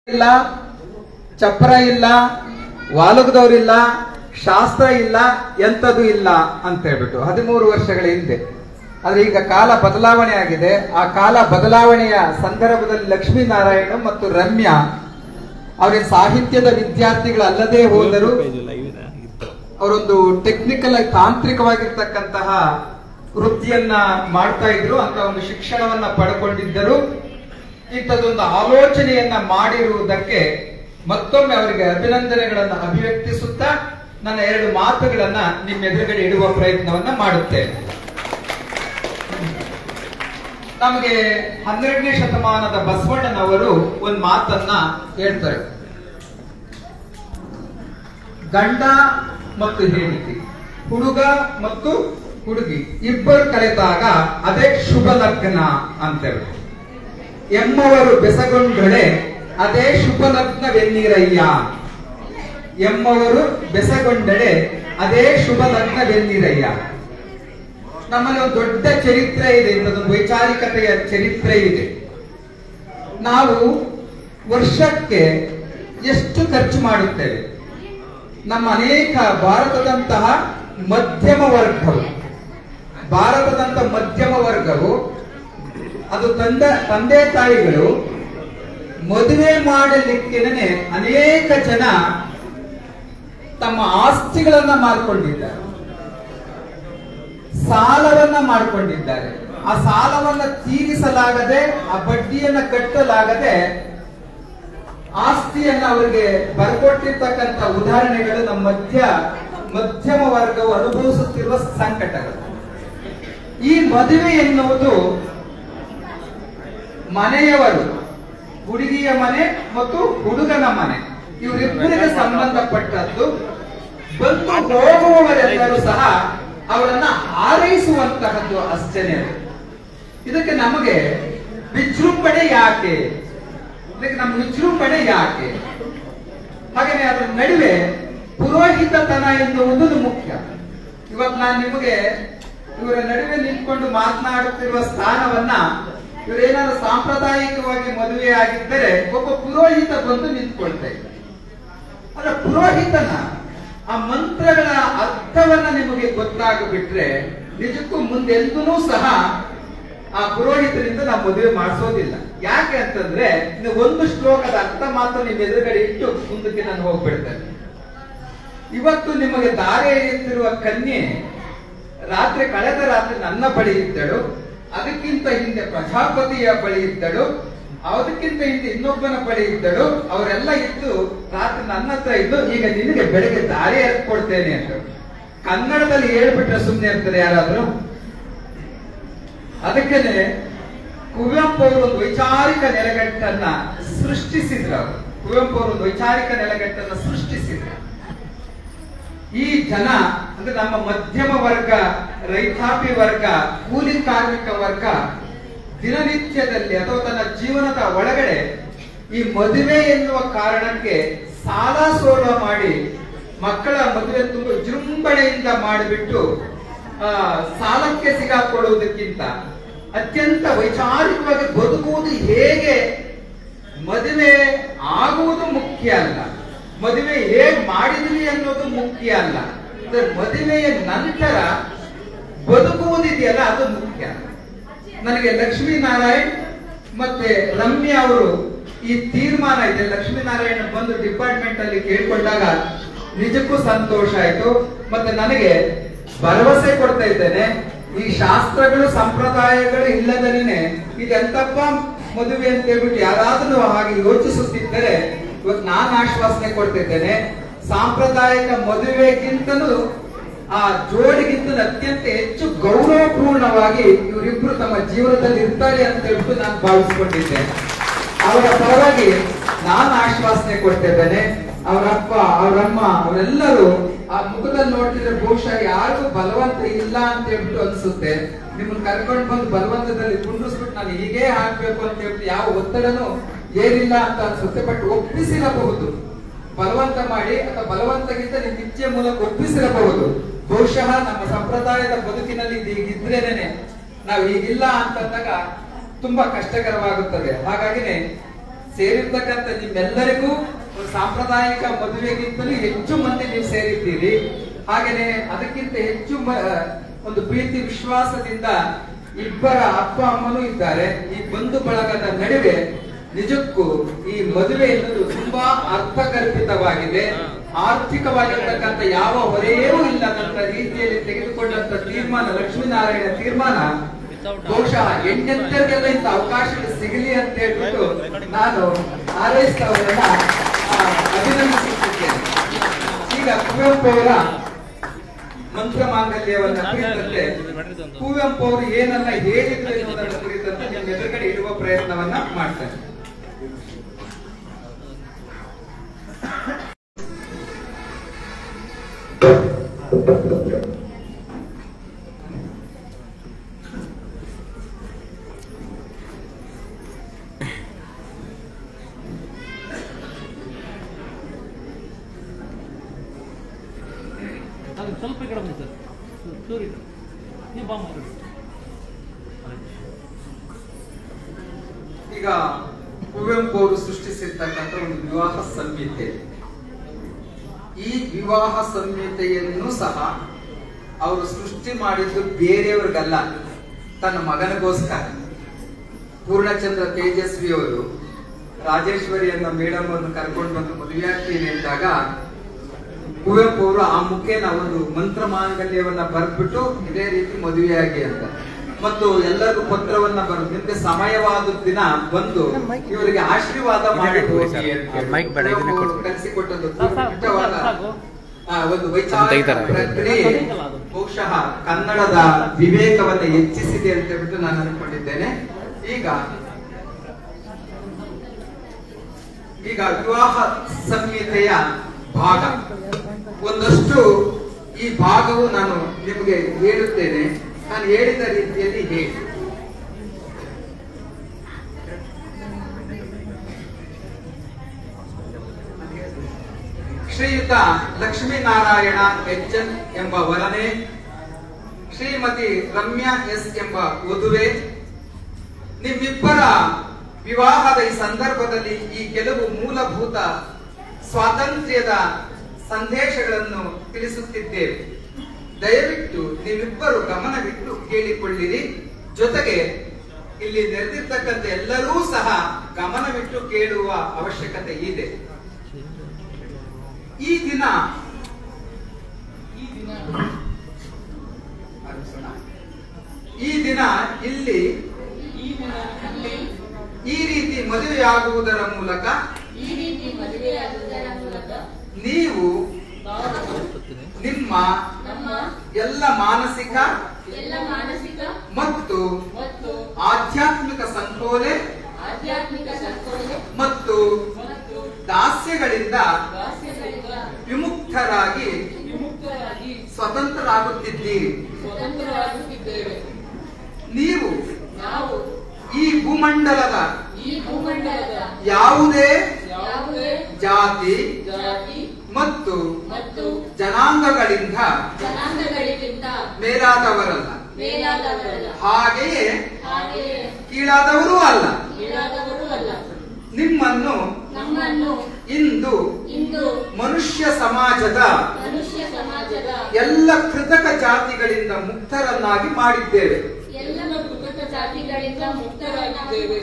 ಇಲ್ಲ ಚಪ್ರ ಇಲ್ಲ ವಾಲುಗದವ್ರಿಲ್ಲ ಶಾಸ್ತ್ರ ಇಲ್ಲ ಎಂಥದ್ದು ಇಲ್ಲ ಅಂತ ಹೇಳ್ಬಿಟ್ಟು ಹದಿಮೂರು ವರ್ಷಗಳ ಹಿಂದೆ ಆದ್ರೆ ಈಗ ಕಾಲ ಬದಲಾವಣೆ ಆಗಿದೆ ಆ ಕಾಲ ಬದಲಾವಣೆಯ ಸಂದರ್ಭದಲ್ಲಿ ಲಕ್ಷ್ಮೀನಾರಾಯಣ ಮತ್ತು ರಮ್ಯಾ ಅವರ ಸಾಹಿತ್ಯದ ವಿದ್ಯಾರ್ಥಿಗಳಲ್ಲದೆ ಹೋದರು ಅವರೊಂದು ಟೆಕ್ನಿಕಲ್ ಆಗಿ ತಾಂತ್ರಿಕವಾಗಿರ್ತಕ್ಕಂತಹ ವೃತ್ತಿಯನ್ನ ಮಾಡ್ತಾ ಇದ್ರು ಅಂತ ಒಂದು ಶಿಕ್ಷಣವನ್ನ ಪಡ್ಕೊಂಡಿದ್ದರು ಇಂಥದ್ದೊಂದು ಆಲೋಚನೆಯನ್ನ ಮಾಡಿರುವುದಕ್ಕೆ ಮತ್ತೊಮ್ಮೆ ಅವರಿಗೆ ಅಭಿನಂದನೆಗಳನ್ನ ಅಭಿವ್ಯಕ್ತಿಸುತ್ತಾ ನನ್ನ ಎರಡು ಮಾತುಗಳನ್ನ ನಿಮ್ಮ ಎದುರುಗಡೆ ಇಡುವ ಪ್ರಯತ್ನವನ್ನ ಮಾಡುತ್ತೇನೆ ನಮಗೆ ಹನ್ನೆರಡನೇ ಶತಮಾನದ ಬಸವಣ್ಣನವರು ಒಂದು ಮಾತನ್ನ ಹೇಳ್ತಾರೆ ಗಂಡ ಮತ್ತು ಹೆಂಡತಿ ಹುಡುಗ ಮತ್ತು ಹುಡುಗಿ ಇಬ್ಬರು ಕಳೆದಾಗ ಅದೇ ಶುಭ ಲಗ್ನ ಅಂತೇಳಿ ಎಮ್ಮವರು ಬೆಸಗೊಂಡಳೆ ಅದೇ ಶುಭ ಲಗ್ನವೆನ್ನಿರಯ್ಯ ಎಮ್ಮವರು ಬೆಸಗೊಂಡಳೆ ಅದೇ ಶುಭ ಲಗ್ನವೆನ್ನಿರಯ್ಯ ನಮ್ಮಲ್ಲಿ ಒಂದು ದೊಡ್ಡ ಚರಿತ್ರೆ ಇದೆ ಇಂಥದ್ದೊಂದು ವೈಚಾರಿಕತೆಯ ಚರಿತ್ರೆ ಇದೆ ನಾವು ವರ್ಷಕ್ಕೆ ಎಷ್ಟು ಖರ್ಚು ಮಾಡುತ್ತೇವೆ ನಮ್ಮ ಅನೇಕ ಭಾರತದಂತಹ ಮಧ್ಯಮ ವರ್ಗವು ಭಾರತದಂತ ಮಧ್ಯಮ ವರ್ಗವು ಅದು ತಂದೆ ತಂದೆ ತಾಯಿಗಳು ಮದುವೆ ಮಾಡಲಿಕ್ಕೆ ಅನೇಕ ಜನ ತಮ್ಮ ಆಸ್ತಿಗಳನ್ನ ಮಾರ್ಕೊಂಡಿದ್ದಾರೆ ಸಾಲವನ್ನ ಮಾಡಿಕೊಂಡಿದ್ದಾರೆ ಆ ಸಾಲವನ್ನ ತೀರಿಸಲಾಗದೆ ಆ ಬಡ್ಡಿಯನ್ನ ಕಟ್ಟಲಾಗದೆ ಆಸ್ತಿಯನ್ನ ಅವರಿಗೆ ಬರ್ಕೊಟ್ಟಿರ್ತಕ್ಕಂಥ ಉದಾಹರಣೆಗಳು ನಮ್ಮ ಮಧ್ಯ ಮಧ್ಯಮ ವರ್ಗವು ಅನುಭವಿಸುತ್ತಿರುವ ಸಂಕಟಗಳು ಈ ಮದುವೆ ಎನ್ನುವುದು ಮನೆಯವರು ಹುಡುಗಿಯ ಮನೆ ಮತ್ತು ಹುಡುಗನ ಮನೆ ಇವರಿಬ್ಬರಿಗೆ ಸಂಬಂಧಪಟ್ಟದ್ದು ಬಂದು ಹೋಗುವವರೆಲ್ಲರೂ ಸಹ ಅವರನ್ನ ಹಾರೈಸುವಂತಹದ್ದು ಅಷ್ಟೇನೆ ಇದಕ್ಕೆ ನಮಗೆ ವಿಜೃಂಭಣೆ ಯಾಕೆ ಇದಕ್ಕೆ ನಮ್ಮ ವಿಜೃಂಭಣೆ ಯಾಕೆ ಹಾಗೇನೆ ಅದರ ನಡುವೆ ಪುರೋಹಿತತನ ಎನ್ನುವುದು ಮುಖ್ಯ ಇವತ್ತು ನಾನು ನಿಮಗೆ ಇವರ ನಡುವೆ ನಿಂತ್ಕೊಂಡು ಮಾತನಾಡುತ್ತಿರುವ ಸ್ಥಾನವನ್ನ ಇವರೇನಾದ್ರು ಸಾಂಪ್ರದಾಯಿಕವಾಗಿ ಮದುವೆ ಆಗಿದ್ದರೆ ಒಬ್ಬ ಪುರೋಹಿತ ಬಂದು ನಿಂತ್ಕೊಳ್ತಾ ಇದ್ದಾರೆ ಅಲ್ಲ ಪುರೋಹಿತನ ಆ ಮಂತ್ರಗಳ ಅರ್ಥವನ್ನ ನಿಮಗೆ ಗೊತ್ತಾಗ್ಬಿಟ್ರೆ ನಿಜಕ್ಕೂ ಮುಂದೆಂದೂ ಸಹ ಆ ಪುರೋಹಿತರಿಂದ ನಾವು ಮದುವೆ ಮಾಡಿಸೋದಿಲ್ಲ ಯಾಕೆ ಅಂತಂದ್ರೆ ಇನ್ನು ಒಂದು ಶ್ಲೋಕದ ಅರ್ಥ ಮಾತ್ರ ನಿಮ್ ಎದುರುಗಡೆ ಇಟ್ಟು ಮುಂದಕ್ಕೆ ನಾನು ಹೋಗ್ಬಿಡ್ತೇನೆ ಇವತ್ತು ನಿಮಗೆ ದಾರೆ ಎರೆಯುತ್ತಿರುವ ಕನ್ಯೆ ರಾತ್ರಿ ಕಳೆದ ರಾತ್ರಿ ನನ್ನ ಬಳಿ ಇದ್ದಳು ಅದಕ್ಕಿಂತ ಹಿಂದೆ ಪ್ರಜಾಪತಿಯ ಬಳಿ ಇದ್ದಳು ಅದಕ್ಕಿಂತ ಹಿಂದೆ ಇನ್ನೊಬ್ಬನ ಬಳಿ ಇದ್ದಳು ಅವರೆಲ್ಲ ಇದ್ದು ರಾತ್ರಿ ನನ್ನ ಹತ್ರ ಇದ್ದು ಈಗ ನಿನಗೆ ಬೆಳಗ್ಗೆ ದಾರಿ ಎತ್ಕೊಡ್ತೇನೆ ಅಂತ ಕನ್ನಡದಲ್ಲಿ ಹೇಳ್ಬಿಟ್ರೆ ಸುಮ್ಮನೆ ಇರ್ತಾರೆ ಯಾರಾದ್ರೂ ಅದಕ್ಕೇನೆ ಕುವೆಂಪು ಅವರು ಒಂದು ವೈಚಾರಿಕ ನೆಲೆಗಟ್ಟನ್ನ ಸೃಷ್ಟಿಸಿದ್ರು ಅವರು ಕುವೆಂಪು ಅವರು ಒಂದು ವೈಚಾರಿಕ ನೆಲೆಗಟ್ಟನ್ನ ಸೃಷ್ಟಿಸಿದ್ರು ಈ ಜನ ಅಂದ್ರೆ ನಮ್ಮ ಮಧ್ಯಮ ವರ್ಗ ರೈತಾಪಿ ವರ್ಗ ಕೂಲಿ ಕಾರ್ಮಿಕ ವರ್ಗ ದಿನನಿತ್ಯದಲ್ಲಿ ಅಥವಾ ತನ್ನ ಜೀವನದ ಒಳಗಡೆ ಈ ಮದುವೆ ಎನ್ನುವ ಕಾರಣಕ್ಕೆ ಸಾಲ ಸೋಲ ಮಾಡಿ ಮಕ್ಕಳ ಮದುವೆ ತುಂಬ ವಿಜೃಂಭಣೆಯಿಂದ ಮಾಡಿಬಿಟ್ಟು ಆ ಸಾಲಕ್ಕೆ ಸಿಗಾಕೊಳ್ಳುವುದಕ್ಕಿಂತ ಅತ್ಯಂತ ವೈಚಾರಿಕವಾಗಿ ಬದುಕುವುದು ಹೇಗೆ ಮದುವೆ ಆಗುವುದು ಮುಖ್ಯ ಅಲ್ಲ ಮದುವೆ ಹೇಗ್ ಮಾಡಿದ್ವಿ ಅನ್ನೋದು ಮುಖ್ಯ ಅಲ್ಲ ಅಂದ್ರೆ ಮದುವೆಯ ನಂತರ ಬದುಕುವುದಿದೆಯಲ್ಲ ಅದು ಮುಖ್ಯ ನನಗೆ ಲಕ್ಷ್ಮೀನಾರಾಯಣ್ ಮತ್ತೆ ರಮ್ಯಾ ಅವರು ಈ ತೀರ್ಮಾನ ಇದೆ ಲಕ್ಷ್ಮೀನಾರಾಯಣ ಬಂದು ಡಿಪಾರ್ಟ್ಮೆಂಟ್ ಅಲ್ಲಿ ಕೇಳ್ಕೊಂಡಾಗ ನಿಜಕ್ಕೂ ಸಂತೋಷ ಆಯ್ತು ಮತ್ತೆ ನನಗೆ ಭರವಸೆ ಕೊಡ್ತಾ ಇದ್ದೇನೆ ಈ ಶಾಸ್ತ್ರಗಳು ಸಂಪ್ರದಾಯಗಳು ಇಲ್ಲದನೇ ಇದೆಂತಪ್ಪ ಮದುವೆ ಅಂತ ಹೇಳ್ಬಿಟ್ಟು ಯಾರಾದ್ರೂ ಹಾಗೆ ಯೋಚಿಸುತ್ತಿದ್ದರೆ ಇವತ್ತು ನಾನು ಆಶ್ವಾಸನೆ ಕೊಡ್ತಿದ್ದೇನೆ ಸಾಂಪ್ರದಾಯಿಕ ಮದುವೆಗಿಂತಲೂ ಆ ಜೋಡಿಗಿಂತ ಅತ್ಯಂತ ಹೆಚ್ಚು ಗೌರವಪೂರ್ಣವಾಗಿ ಇವರಿಬ್ರು ತಮ್ಮ ಜೀವನದಲ್ಲಿ ಇರ್ತಾರೆ ಅಂತ ಹೇಳ್ಬಿಟ್ಟು ನಾನು ಭಾವಿಸ್ಕೊಂಡಿದ್ದೇನೆ ಅವರ ಪರವಾಗಿ ನಾನು ಆಶ್ವಾಸನೆ ಕೊಡ್ತಿದ್ದೇನೆ ಅವರಪ್ಪ ಅವರಮ್ಮ ಅವರೆಲ್ಲರೂ ಆ ಮುಖದಲ್ಲಿ ನೋಡ್ತಿದ್ರೆ ಬಹುಶಃ ಯಾರಿಗೂ ಬಲವಂತ ಇಲ್ಲ ಅಂತ ಹೇಳ್ಬಿಟ್ಟು ಅನ್ಸುತ್ತೆ ನಿಮ್ಮನ್ನ ಕರ್ಕೊಂಡು ಬಂದು ಬಲವಂತದಲ್ಲಿ ಕುಂಡ್ರಿಸ್ಬಿಟ್ಟು ನಾನು ಹೀಗೆ ಹಾಕ್ಬೇಕು ಅಂತ ಹೇಳ್ಬಿಟ್ಟು ಯಾವ ಒತ್ತಡನೂ ಏನಿಲ್ಲ ಅಂತ ಅನ್ಸುತ್ತೆ ಬಟ್ ಒಪ್ಪಿಸಿರಬಹುದು ಬಲವಂತ ಮಾಡಿ ಅಥವಾ ಬಲವಂತಗಿಂತ ನಿಮ್ಮ ಇಚ್ಛೆ ಮೂಲಕ ಒಪ್ಪಿಸಿರಬಹುದು ಬಹುಶಃ ನಮ್ಮ ಸಂಪ್ರದಾಯದ ಬದುಕಿನಲ್ಲಿ ಇದು ಹೀಗಿದ್ರೇನೆ ನಾವು ಹೀಗಿಲ್ಲ ಅಂತಂದಾಗ ತುಂಬಾ ಕಷ್ಟಕರವಾಗುತ್ತದೆ ಹಾಗಾಗಿನೇ ಸೇರಿರ್ತಕ್ಕಂಥ ನಿಮ್ಮೆಲ್ಲರಿಗೂ ಒಂದು ಸಾಂಪ್ರದಾಯಿಕ ಮದುವೆಗಿಂತಲೂ ಹೆಚ್ಚು ಮಂದಿ ನೀವು ಸೇರಿದ್ದೀರಿ ಹಾಗೇನೆ ಅದಕ್ಕಿಂತ ಹೆಚ್ಚು ಮ- ಒಂದು ಪ್ರೀತಿ ವಿಶ್ವಾಸದಿಂದ ಇಬ್ಬರ ಅಪ್ಪ ಅಮ್ಮನೂ ಇದ್ದಾರೆ ಈ ಬಂಧು ಬಳಗದ ನಡುವೆ ನಿಜಕ್ಕೂ ಈ ಮದುವೆ ಎನ್ನುವುದು ತುಂಬಾ ಅರ್ಥಗರ್ಭಿತವಾಗಿದೆ ಆರ್ಥಿಕವಾಗಿರ್ತಕ್ಕಂಥ ಯಾವ ಹೊರೆಯೂ ಇಲ್ಲದಂತ ರೀತಿಯಲ್ಲಿ ತೆಗೆದುಕೊಂಡಂತ ತೀರ್ಮಾನ ಲಕ್ಷ್ಮೀನಾರಾಯಣ ತೀರ್ಮಾನ ಬಹುಶಃ ಹೆಣ್ಣೆತ್ತರಿಗೆಲ್ಲ ಇಂಥ ಅವಕಾಶಗಳು ಸಿಗಲಿ ಅಂತ ಹೇಳ್ಬಿಟ್ಟು ನಾನು ಹಾರೈಸ್ತವರನ್ನ ಆ, ಅಭಿನಂದಿಸುತ್ತಿದ್ದೇನೆ ಈಗ ಕುವೆಂಪು ಅವರ ಮಂತ್ರ ಮಾಂಗಲ್ಯವನ್ನ ಕುರಿತಂತೆ ಕುವೆಂಪು ಅವರು ಏನನ್ನ ಹೇಳಿದ್ರು ಎನ್ನುವುದರ ಕುರಿತಂತೆ ನಿಮ್ಮ ಎದುರುಗಡೆ ಇಡುವ ಪ್ರಯತ್ನವನ್ನ ಮಾಡ್ತಾರೆ ಅದು ಸ್ವಲ್ಪ ಈ ಕಡೆ ಬನ್ನಿ ಸರ್ ಚೂರು ಈ ಕಡೆ. ನೀವು ಬಾ ಮಾಡಿ ಈಗ ಕುವೆಂಪು ಅವರು ಸೃಷ್ಟಿಸಿರ್ತಕ್ಕಂಥ ಒಂದು ವಿವಾಹ ಸಂಹಿತೆ ಈ ವಿವಾಹ ಸಂಹಿತೆಯನ್ನು ಸಹ ಅವರು ಸೃಷ್ಟಿ ಮಾಡಿದ್ದು ಬೇರೆಯವ್ರಿಗಲ್ಲ ತನ್ನ ಮಗನಿಗೋಸ್ಕರ ಪೂರ್ಣಚಂದ್ರ ತೇಜಸ್ವಿ ಅವರು ರಾಜೇಶ್ವರಿ ಅನ್ನೋ ಮೇಡಮ್ ಅನ್ನು ಕರ್ಕೊಂಡು ಬಂದು ಮದುವೆ ಆಗ್ತೀನಿ ಅಂದಾಗ ಕುವೆಂಪು ಅವರು ಆ ಮುಖೇನ ಒಂದು ಮಂತ್ರ ಮಾಂಗಲ್ಯವನ್ನ ಬರ್ಬಿಟ್ಟು ಇದೇ ರೀತಿ ಮದುವೆಯಾಗಿ ಅಂತ ಮತ್ತು ಎಲ್ಲರಿಗೂ ಪತ್ರವನ್ನ ಬರೆದು ನಿಮ್ಗೆ ಸಮಯವಾದ ದಿನ ಬಂದು ಇವರಿಗೆ ಆಶೀರ್ವಾದ ಮಾಡಿ ಹೋಗಿ ಅಂತ ಹೇಳಿ. ಮೈಕ್ ಬೇಡ, ಇದನ್ನೇ ಕುವೆಂಪು ಅವರು ಕೊಡು. ಕಲಿಸಿಕೊಟ್ಟದ್ದು ಸಾಕು, ಸಾಕು, ದಿಟ್ಟವಾದ, ಸಾಕು. ಆ, ಒಂದು ವೈಚಾರಿಕ ತೆಗಿತಾರೆ. ಪ್ರಕ್ರಿಯೆ ಬಹುಶಃ ಕನ್ನಡದ ವಿವೇಕವನ್ನ ಹೆಚ್ಚಿಸಿದೆ ಅಂತ ಹೇಳ್ಬಿಟ್ಟು ನಾನು ಅನ್ಕೊಂಡಿದ್ದೇನೆ ಈಗ ಈಗ ವಿವಾಹ ಸಂಹಿತೆಯ ಭಾಗ ಒಂದಷ್ಟು ಈ ಭಾಗವು ನಾನು ನಿಮಗೆ ಹೇಳುತ್ತೇನೆ ನಾನು ಹೇಳಿದ ರೀತಿಯಲ್ಲಿ ಹೇಳಿ ಶ್ರೀಯುತ ಲಕ್ಷ್ಮೀನಾರಾಯಣ ಎಚ್ ಎನ್ ಎಂಬ ವರನೆ ಶ್ರೀಮತಿ ರಮ್ಯಾ ಎಸ್ ಎಂಬ ವಧುವೆ ನಿಮ್ಮಿಬ್ಬರ ವಿವಾಹದ ಈ ಸಂದರ್ಭದಲ್ಲಿ ಈ ಕೆಲವು ಮೂಲಭೂತ ಸ್ವಾತಂತ್ರ್ಯದ ಸಂದೇಶಗಳನ್ನು ತಿಳಿಸುತ್ತಿದ್ದೇವೆ ದಯವಿಟ್ಟು ನೀವಿಬ್ಬರು ಗಮನವಿಟ್ಟು ಕೇಳಿಕೊಳ್ಳಿರಿ ಜೊತೆಗೆ ಇಲ್ಲಿ ನೆರೆದಿರ್ತಕ್ಕಂಥ ಎಲ್ಲರೂ ಸಹ ಗಮನವಿಟ್ಟು ಕೇಳುವ ಅವಶ್ಯಕತೆ ಇದೆ ಈ ದಿನ ಈ ದಿನ ಅರಸನ. ಈ ದಿನ ಇಲ್ಲಿ ಈ ರೀತಿ ಮದುವೆಯಾಗುವುದರ ಮೂಲಕ ಈ ರೀತಿ ಮದುವೆಯಾಗುವುದರ ಮೂಲಕ ನೀವು ನಾವು ನಿಮ್ಮ ನಮ್ಮ ಎಲ್ಲ ಮಾನಸಿಕ ಎಲ್ಲ ಮಾನಸಿಕ ಮತ್ತು ಮತ್ತು ಆಧ್ಯಾತ್ಮಿಕ ಸಂಕೋಲೆ ಆಧ್ಯಾತ್ಮಿಕ ಸಂಕೋಲೆ ಮತ್ತು ಮತ್ತು ದಾಸ್ಯಗಳಿಂದ ದಾಸ್ಯಗಳಿಂದ ವಿಮುಕ್ತರಾಗಿ ವಿಮುಕ್ತರಾಗಿ ಸ್ವತಂತ್ರರಾಗುತ್ತಿದ್ದೀರಿ ಸ್ವತಂತ್ರರಾಗುತ್ತಿದ್ದೇವೆ ನೀವು ನಾವು ಈ ಭೂಮಂಡಲದ ಈ ಭೂಮಂಡಲದ ಯಾವುದೇ ಯಾವುದೇ ಜಾತಿ ಜಾತಿ ಮತ್ತು ಮತ್ತು ಜನಾಂಗಗಳಿಂದ ಜನಾಂಗಗಳಿಗಿಂತ ಮೇಲಾದವರಲ್ಲ ಮೇಲಾದವರಲ್ಲ ಹಾಗೆಯೇ ಹಾಗೆಯೇ ಕೀಳಾದವರೂ ಅಲ್ಲ ಕೀಳಾದವರೂ ಅಲ್ಲ ನಿಮ್ಮನ್ನು ನಮ್ಮನ್ನು ಇಂದು ಇಂದು ಮನುಷ್ಯ ಸಮಾಜದ ಮನುಷ್ಯ ಸಮಾಜದ ಎಲ್ಲ ಕೃತಕ ಜಾತಿಗಳಿಂದ ಮುಕ್ತರನ್ನಾಗಿ ಮಾಡಿದ್ದೇವೆ ಎಲ್ಲ ಕೃತಕ ಜಾತಿಗಳಿಂದ ಮುಕ್ತರಾಗಿದ್ದೇವೆ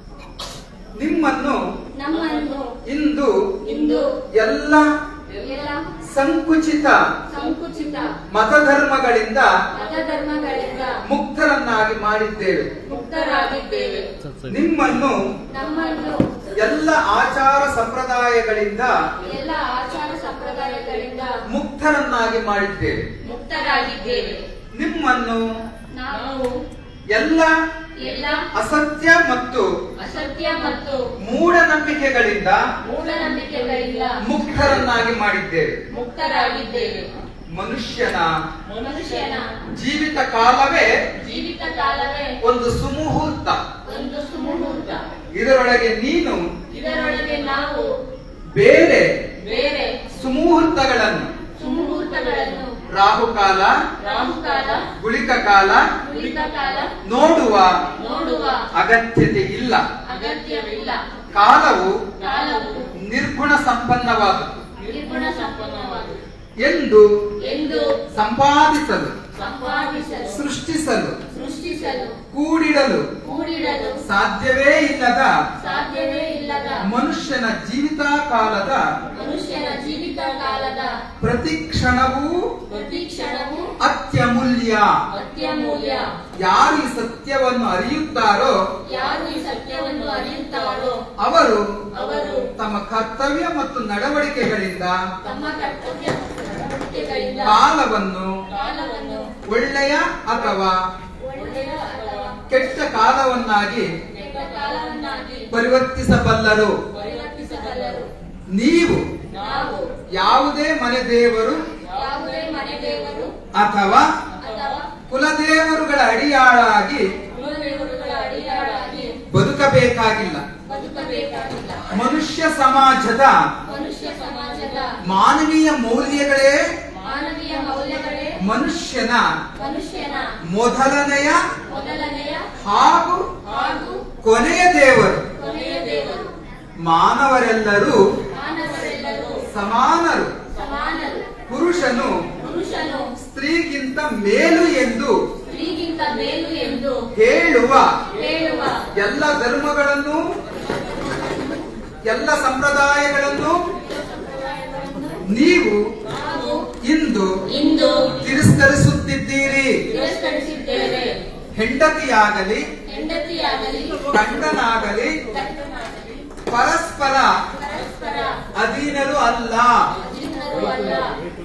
ನಿಮ್ಮನ್ನು ನಮ್ಮನ್ನು ಇಂದು ಇಂದು ಎಲ್ಲ ಎಲ್ಲ ಸಂಕುಚಿತ ಸಂಕುಚಿತ ಮತಧರ್ಮಗಳಿಂದ ಮತಧರ್ಮಗಳಿಂದ ಮುಕ್ತರನ್ನಾಗಿ ಮಾಡಿದ್ದೇವೆ ಮುಕ್ತರಾಗಿದ್ದೇವೆ ನಿಮ್ಮನ್ನು ನಮ್ಮನ್ನು ಎಲ್ಲ ಆಚಾರ ಸಂಪ್ರದಾಯಗಳಿಂದ ಎಲ್ಲ ಆಚಾರ ಸಂಪ್ರದಾಯಗಳಿಂದ ಮುಕ್ತರನ್ನಾಗಿ ಮಾಡಿದ್ದೇವೆ ಮುಕ್ತರಾಗಿದ್ದೇವೆ ನಿಮ್ಮನ್ನು ನಾವು ಎಲ್ಲ ಎಲ್ಲ ಅಸತ್ಯ ಮತ್ತು ಅಸತ್ಯ ಮತ್ತು ಮೂಢನಂಬಿಕೆಗಳಿಂದ ಮೂಢನಂಬಿಕೆಗಳಿಂದ ಮುಕ್ತರನ್ನಾಗಿ ಮಾಡಿದ್ದೇವೆ ಮುಕ್ತರಾಗಿದ್ದೇವೆ ಮನುಷ್ಯನ ಮನುಷ್ಯನ ಜೀವಿತ ಕಾಲವೇ ಜೀವಿತ ಕಾಲವೇ ಒಂದು ಸುಮುಹೂರ್ತ ಒಂದು ಸುಮುಹೂರ್ತ ಇದರೊಳಗೆ ನೀನು ಇದರೊಳಗೆ ನಾವು ಬೇರೆ ಬೇರೆ ಸುಮುಹೂರ್ತಗಳನ್ನು ಸುಮುಹೂರ್ತಗಳನ್ನು ರಾಹುಕಾಲ ರಾಹುಕಾಲ ಗುಳಿಕ ಕಾಲ ಉಳಿದ ಕಾಲ ನೋಡುವ ನೋಡುವ ಅಗತ್ಯತೆ ಇಲ್ಲ ಅಗತ್ಯವಿಲ್ಲ ಕಾಲವು ಕಾಲವು ನಿರ್ಗುಣ ಸಂಪನ್ನವಾದುದು ನಿರ್ಗುಣ ಸಂಪನ್ನವಾದುದು ಎಂದು ಎಂದು ಸಂಪಾದಿಸಲು ಸಂಪಾದಿಸಲು ಸೃಷ್ಟಿಸಲು ಸೃಷ್ಟಿಸಲು ಕೂಡಿಡಲು ಕೂಡಿಡಲು ಸಾಧ್ಯವೇ ಇಲ್ಲದ ಸಾಧ್ಯವೇ ಇಲ್ಲದ ಮನುಷ್ಯನ ಜೀವಿತ ಕಾಲದ ಮನುಷ್ಯನ ಜೀವಿತ ಕಾಲದ ಪ್ರತಿ ಕ್ಷಣವೂ ಪ್ರತಿ ಕ್ಷಣವೂ ಅತ್ಯಮೂಲ್ಯ ಅತ್ಯಮೂಲ್ಯ ಯಾರು ಈ ಸತ್ಯವನ್ನು ಅರಿಯುತ್ತಾರೋ ಯಾರು ಈ ಸತ್ಯವನ್ನು ಅರಿಯುತ್ತಾರೋ ಅವರು ಅವರು ತಮ್ಮ ಕರ್ತವ್ಯ ಮತ್ತು ನಡವಳಿಕೆಗಳಿಂದ ತಮ್ಮ ಕರ್ತವ್ಯ ಮತ್ತು ನಡವಳಿಕೆಗಳಿಂದ ಕಾಲವನ್ನು ಕಾಲವನ್ನು ಒಳ್ಳೆಯ ಅಥವಾ ಒಳ್ಳೆಯ ಅಥವಾ ಕೆಟ್ಟ ಕಾಲವನ್ನಾಗಿ ಕೆಟ್ಟ ಕಾಲವನ್ನಾಗಿ ಪರಿವರ್ತಿಸಬಲ್ಲರು ಪರಿವರ್ತಿಸಬಲ್ಲರು ನೀವು ನಾವು ಯಾವುದೇ ಮನೆ ದೇವರು ಯಾವುದೇ ಮನೆ ದೇವರು ಅಥವಾ ಅಥವಾ ಕುಲದೇವರುಗಳ ಅಡಿಯಾಳಾಗಿ ಕುಲದೇವರುಗಳ ಅಡಿಯಾಳಾಗಿ ಬದುಕಬೇಕಾಗಿಲ್ಲ ಬದುಕಬೇಕಾಗಿಲ್ಲ ಮನುಷ್ಯ ಸಮಾಜದ ಮನುಷ್ಯ ಸಮಾಜದ ಮಾನವೀಯ ಮೌಲ್ಯಗಳೇ ಮಾನವೀಯ ಮೌಲ್ಯಗಳೇ ಮನುಷ್ಯನ ಮನುಷ್ಯನ ಮೊದಲನೆಯ ಮೊದಲನೆಯ ಹಾಗೂ ಹಾಗೂ ಕೊನೆಯ ದೇವರು ಕೊನೆಯ ದೇವರು ಮಾನವರೆಲ್ಲರೂ ಮಾನವರೆಲ್ಲರೂ ಸಮಾನರು ಸಮಾನರು ಪುರುಷನು ಪುರುಷನು ಸ್ತ್ರೀಗಿಂತ ಮೇಲು ಎಂದು ಸ್ತ್ರೀಗಿಂತ ಮೇಲು ಎಂದು ಹೇಳುವ ಹೇಳುವ ಎಲ್ಲ ಧರ್ಮಗಳನ್ನು ಎಲ್ಲ ಸಂಪ್ರದಾಯಗಳನ್ನು ನೀವು ನಾವು ಇಂದು ಇಂದು ತಿರಸ್ಕರಿಸುತ್ತಿದ್ದೀರಿ ತಿರಸ್ಕರಿಸಿದ್ದೇವೆ ಹೆಂಡತಿಯಾಗಲಿ ಹೆಂಡತಿಯಾಗಲಿ ಗಂಡನಾಗಲಿ ಗಂಡನಾಗಲಿ ಪರಸ್ಪರ ಪರಸ್ಪರ ಅಧೀನರು ಅಲ್ಲ ಅಧೀನರು ಅಲ್ಲ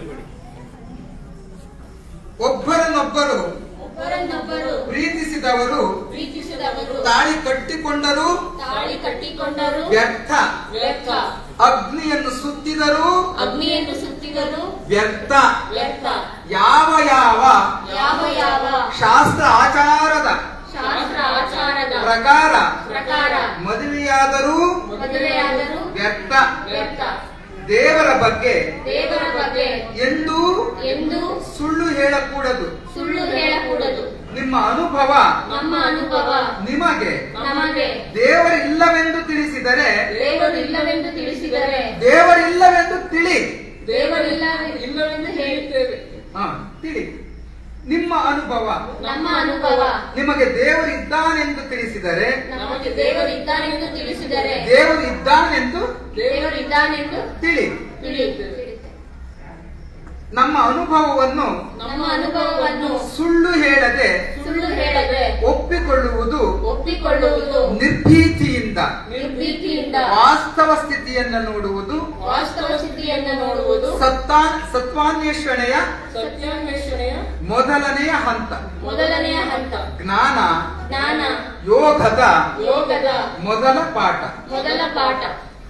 ಒಬ್ಬರನ್ನೊಬ್ಬರು ಒಬ್ಬರನ್ನೊಬ್ಬರು ಪ್ರೀತಿಸಿದವರು ಪ್ರೀತಿಸಿದವರು ತಾಳಿ ಕಟ್ಟಿಕೊಂಡರೂ ತಾಳಿ ಕಟ್ಟಿಕೊಂಡರು ವ್ಯರ್ಥ ವ್ಯರ್ಥ ಅಗ್ನಿಯನ್ನು ಸುತ್ತಿದರೂ ಅಗ್ನಿಯನ್ನು ಸುತ್ತಿದರು ವ್ಯರ್ಥ ವ್ಯರ್ಥ ಯಾವ ಯಾವ ಯಾವ ಯಾವ ಶಾಸ್ತ್ರ ಆಚಾರದ ಶಾಸ್ತ್ರ ಆಚಾರದ ಪ್ರಕಾರ ಪ್ರಕಾರ ಮದುವೆಯಾದರೂ ಮದುವೆಯಾದರೂ ವ್ಯರ್ಥ ವ್ಯರ್ಥ ದೇವರ ಬಗ್ಗೆ ದೇವರ ಬಗ್ಗೆ ಎಂದೂ ಎಂದು ಸುಳ್ಳು ಹೇಳಕೂಡದು ಸುಳ್ಳು ಹೇಳಕೂಡದು ನಿಮ್ಮ ಅನುಭವ ನಮ್ಮ ಅನುಭವ ನಿಮಗೆ ನಮಗೆ ದೇವರಿಲ್ಲವೆಂದು ತಿಳಿಸಿದರೆ ದೇವರಿಲ್ಲವೆಂದು ತಿಳಿಸಿದರೆ ದೇವರಿಲ್ಲವೆಂದು ತಿಳಿ ದೇವರಿಲ್ಲ ಇಲ್ಲವೆಂದು ಹೇಳುತ್ತೇವೆ ಹಾ ತಿಳಿ ನಿಮ್ಮ ಅನುಭವ ನಮ್ಮ ಅನುಭವ ನಿಮಗೆ ದೇವರಿದ್ದಾನೆಂದು ತಿಳಿಸಿದರೆ ನಮಗೆ ದೇವರಿದ್ದಾನೆಂದು ತಿಳಿಸಿದರೆ ದೇವರು ಇದ್ದಾನೆಂದು ದೇವರಿದ್ದಾನೆಂದು ತಿಳಿ ತಿಳಿಯುತ್ತೇವೆ ನಮ್ಮ ಅನುಭವವನ್ನು ನಮ್ಮ ಅನುಭವವನ್ನು ಸುಳ್ಳು ಹೇಳದೆ ಸುಳ್ಳು ಹೇಳದೆ ಒಪ್ಪಿಕೊಳ್ಳುವುದು ಒಪ್ಪಿಕೊಳ್ಳುವುದು ನಿರ್ಭೀತಿಯಿಂದ ನಿರ್ಭೀತಿಯಿಂದ ವಾಸ್ತವ ಸ್ಥಿತಿಯನ್ನು ನೋಡುವುದು ವಾಸ್ತವ ಸ್ಥಿತಿಯನ್ನು ನೋಡುವುದು ಸತ್ತಾ ಸತ್ವಾನ್ವೇಷಣೆಯ ಸತ್ಯಾನ್ವೇಷಣೆಯ ಮೊದಲನೆಯ ಹಂತ ಮೊದಲನೆಯ ಹಂತ ಜ್ಞಾನ ಜ್ಞಾನ ಯೋಗದ ಯೋಗದ ಮೊದಲ ಪಾಠ ಮೊದಲ ಪಾಠ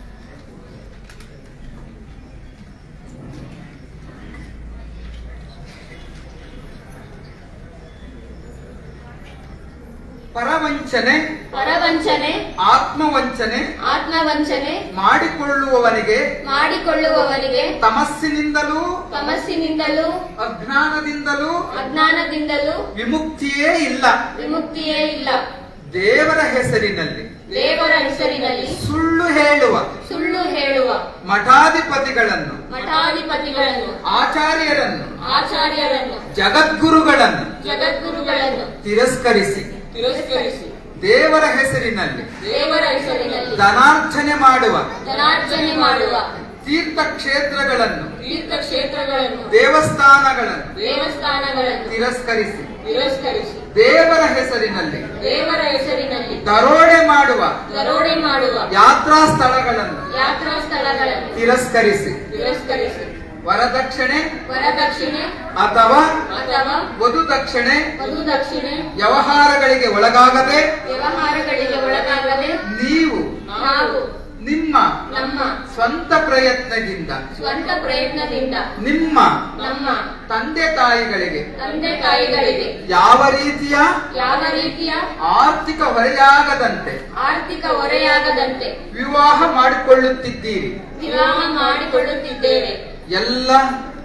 ಪರವಂಚನೆ ಪರವಂಚನೆ ಆತ್ಮವಂಚನೆ ಆತ್ಮವಂಚನೆ ಮಾಡಿಕೊಳ್ಳುವವನಿಗೆ ಮಾಡಿಕೊಳ್ಳುವವನಿಗೆ ತಮಸ್ಸಿನಿಂದಲೂ ತಮಸ್ಸಿನಿಂದಲೂ ಅಜ್ಞಾನದಿಂದಲೂ ಅಜ್ಞಾನದಿಂದಲೂ ವಿಮುಕ್ತಿಯೇ ಇಲ್ಲ ವಿಮುಕ್ತಿಯೇ ಇಲ್ಲ ದೇವರ ಹೆಸರಿನಲ್ಲಿ ದೇವರ ಹೆಸರಿನಲ್ಲಿ ಸುಳ್ಳು ಹೇಳುವ ಸುಳ್ಳು ಹೇಳುವ ಮಠಾಧಿಪತಿಗಳನ್ನು ಮಠಾಧಿಪತಿಗಳನ್ನು ಆಚಾರ್ಯರನ್ನು ಆಚಾರ್ಯರನ್ನು ಜಗದ್ಗುರುಗಳನ್ನು ಜಗದ್ಗುರುಗಳನ್ನು ತಿರಸ್ಕರಿಸಿ ತಿರಸ್ಕರಿಸಿ ದೇವರ ಹೆಸರಿನಲ್ಲಿ ದೇವರ ಹೆಸರಿನಲ್ಲಿ ಧನಾರ್ಜನೆ ಮಾಡುವ ಧನಾರ್ಜನೆ ಮಾಡುವ ತೀರ್ಥಕ್ಷೇತ್ರಗಳನ್ನು ತೀರ್ಥಕ್ಷೇತ್ರಗಳನ್ನು ದೇವಸ್ಥಾನಗಳನ್ನು ದೇವಸ್ಥಾನಗಳನ್ನು ತಿರಸ್ಕರಿಸಿ ತಿರಸ್ಕರಿಸಿ ದೇವರ ಹೆಸರಿನಲ್ಲಿ ದೇವರ ಹೆಸರಿನಲ್ಲಿ ದರೋಡೆ ಮಾಡುವ ದರೋಡೆ ಮಾಡುವ ಯಾತ್ರಾ ಸ್ಥಳಗಳನ್ನು ಯಾತ್ರಾ ಸ್ಥಳಗಳನ್ನು ತಿರಸ್ಕರಿಸಿ ತಿರಸ್ಕರಿಸಿ ವರದಕ್ಷಿಣೆ ವರದಕ್ಷಿಣೆ ಅಥವಾ ಅಥವಾ ವಧುದಕ್ಷಿಣೆ ವಧುದಕ್ಷಿಣೆ ವ್ಯವಹಾರಗಳಿಗೆ ಒಳಗಾಗದೆ ವ್ಯವಹಾರಗಳಿಗೆ ಒಳಗಾಗದೆ ನೀವು ನಾವು ನಿಮ್ಮ ನಮ್ಮ ಸ್ವಂತ ಪ್ರಯತ್ನದಿಂದ ಸ್ವಂತ ಪ್ರಯತ್ನದಿಂದ ನಿಮ್ಮ ನಮ್ಮ ತಂದೆ ತಾಯಿಗಳಿಗೆ ತಂದೆ ತಾಯಿಗಳಿಗೆ ಯಾವ ರೀತಿಯ ಯಾವ ರೀತಿಯ ಆರ್ಥಿಕ ಹೊರೆಯಾಗದಂತೆ ಆರ್ಥಿಕ ಹೊರೆಯಾಗದಂತೆ ವಿವಾಹ ಮಾಡಿಕೊಳ್ಳುತ್ತಿದ್ದೀರಿ ವಿವಾಹ ಮಾಡಿಕೊಳ್ಳುತ್ತಿದ್ದೇವೆ ಎಲ್ಲ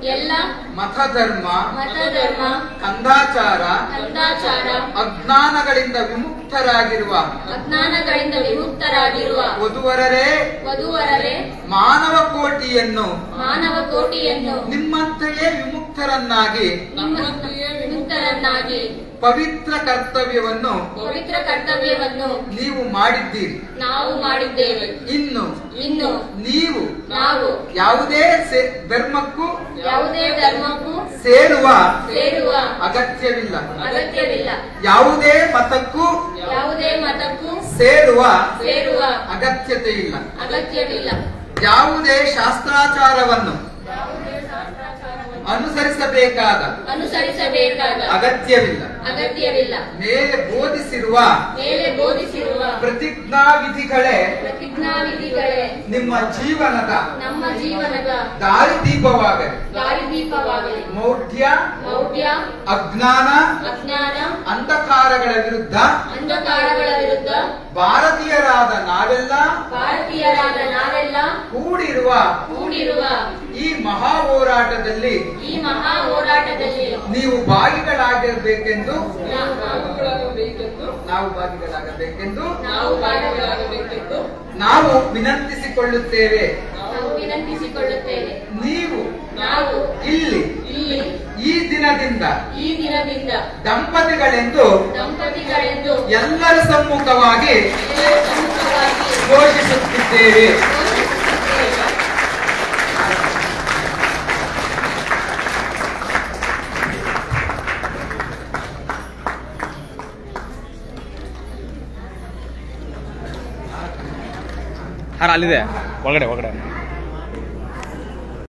ಎಲ್ಲ ಮತಧರ್ಮ ಮತಧರ್ಮ ಕಂದಾಚಾರ ಕಂದಾಚಾರ ಅಜ್ಞಾನಗಳಿಂದ ವಿಮುಕ್ತರಾಗಿರುವ ಅಜ್ಞಾನಗಳಿಂದ ವಿಮುಕ್ತರಾಗಿರುವ ವಧುವರರೇ ವಧುವರರೇ ಮಾನವ ಕೋಟಿಯನ್ನು ಮಾನವ ಕೋಟಿಯನ್ನು ನಿಮ್ಮಂತೆಯೇ ವಿಮುಕ್ತರನ್ನಾಗಿ ನಿಮ್ಮಂತೆಯೇ ವಿಮುಕ್ತರನ್ನಾಗಿ ಪವಿತ್ರ ಕರ್ತವ್ಯವನ್ನು ಪವಿತ್ರ ಕರ್ತವ್ಯವನ್ನು ನೀವು ಮಾಡಿದ್ದೀರಿ ನಾವು ಮಾಡಿದ್ದೇವೆ ಇನ್ನು ಇನ್ನು ನೀವು ನಾವು ಯಾವುದೇ ಸೆ- ಧರ್ಮಕ್ಕೂ ಯಾವುದೇ ಧರ್ಮಕ್ಕೂ ಸೇರುವ ಸೇರುವ ಅಗತ್ಯವಿಲ್ಲ ಅಗತ್ಯವಿಲ್ಲ ಯಾವುದೇ ಮತಕ್ಕೂ ಯಾವುದೇ ಮತಕ್ಕೂ ಸೇರುವ ಸೇರುವ ಅಗತ್ಯತೆ ಇಲ್ಲ ಅಗತ್ಯವಿಲ್ಲ ಯಾವುದೇ ಶಾಸ್ತ್ರಾಚಾರವನ್ನು ಅನುಸರಿಸಬೇಕಾದ ಅನುಸರಿಸಬೇಕಾದ ಅಗತ್ಯವಿಲ್ಲ ಅಗತ್ಯವಿಲ್ಲ ಮೇಲೆ ಬೋಧಿಸಿರುವ ಮೇಲೆ ಬೋಧಿಸಿರುವ ಪ್ರತಿಜ್ಞಾ ವಿಧಿಗಳೇ ಪ್ರತಿಜ್ಞಾವಿಧಿಗಳೇ ನಿಮ್ಮ ಜೀವನದ ನಮ್ಮ ಜೀವನದ ದಾರಿದೀಪವಾಗಲಿ ದಾರಿದೀಪವಾಗಲಿ ಮೌಢ್ಯ ಮೌಢ್ಯ ಅಜ್ಞಾನ ಅಜ್ಞಾನ ಅಂಧಕಾರಗಳ ವಿರುದ್ಧ ಅಂಧಕಾರಗಳ ವಿರುದ್ಧ ಭಾರತೀಯರಾದ ನಾವೆಲ್ಲ ಭಾರತೀಯರಾದ ನಾವೆಲ್ಲ ಕೂಡಿರುವ ಕೂಡಿರುವ ಈ ಮಹಾ ಹೋರಾಟದಲ್ಲಿ ಈ ಮಹಾ ಹೋರಾಟದಲ್ಲಿ ನೀವು ಭಾಗಿಗಳಾಗಬೇಕೆಂದು ನಾವು ನಾವು ಭಾಗಿಗಳಾಗಬೇಕೆಂದು ನಾವು ಭಾಗವಹಿಸಬೇಕೆಂದು ನಾವು ವಿನಂತಿಸಿಕೊಳ್ಳುತ್ತೇವೆ ನಾವು ವಿನಂತಿಸಿಕೊಳ್ಳುತ್ತೇವೆ ನೀವು ನಾವು ಇಲ್ಲಿ ಇಲ್ಲಿ ಈ ದಿನದಿಂದ ಈ ದಿನದಿಂದ ದಂಪತಿಗಳೆಂದು ದಂಪತಿಗಳೆಂದು ಎಲ್ಲರ ಸಮ್ಮುಖವಾಗಿ ಎಲ್ಲರ ಸಮ್ಮುಖವಾಗಿ ಘೋಷಿಸುತ್ತಿದ್ದೇವೆ ಘೋಷಿಸುತ್ತೇವೆ. ಹಾರ ಅಲ್ಲಿದೆ ಒಳಗಡೆ ಒಳಗಡೆ